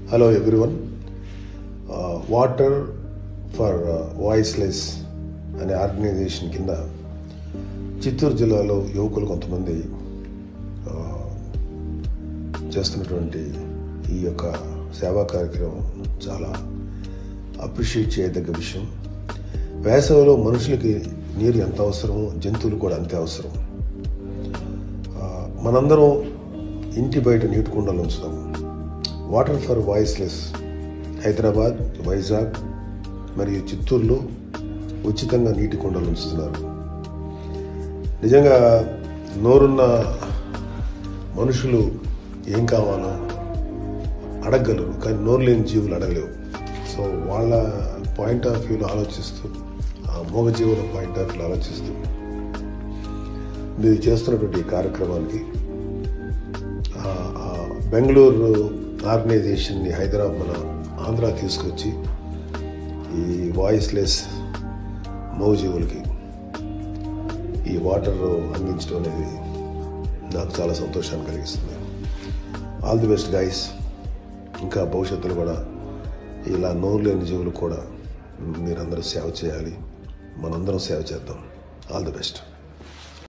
hello everyone water for voiceless అనే organisation కింద చిత్తూరు జిల్లాలో యువకులు కొంతమంది ఆ, చేస్తున్నటువంటి ఈ యొక్క సేవా కార్యక్రమం చాలా అప్రిషియేట్ చేయదగ్గ విషయం వేసవిలో మనుషులకి నీరు ఎంత అవసరమో జంతువులు కూడా అంతే అవసరం ఆ, మనందరం ఇంటి బయట నీటి కుండలు ఉంచుదాం water for voiceless Hyderabad Vizag మరియు చిత్తూరులో ఉచితంగా నీటి కుండలు ఉంచుతున్నారు నిజంగా నోరున్న మనుషులు ఏం కావాలో అడగగలరు కానీ నోరు లేని జీవులు అడగలేవు సో వాళ్ళ పాయింట్ ఆఫ్ వ్యూలో ఆలోచిస్తూ ఆ మూగ జీవుల పాయింట్ ఆఫ్ వ్యూలో ఆలోచిస్తూ మీరు చేస్తున్నటువంటి ఈ కార్యక్రమానికి ఆ, ఆ బెంగళూరు ఆర్గనైజేషన్ని హైదరాబాద్ మన ఆంధ్ర తీసుకొచ్చి ఈ వాయిస్లెస్ మౌజీవులకి ఈ వాటర్ అందించడం అనేది నాకు చాలా సంతోషాన్ని కలిగిస్తుంది ఆల్ ది బెస్ట్ గైస్ ఇంకా భవిష్యత్తులో కూడా ఇలా నోరు లేని జీవులు కూడా మీరందరూ సేవ చేయాలి మనందరం సేవ చేద్దాం ఆల్ ది బెస్ట్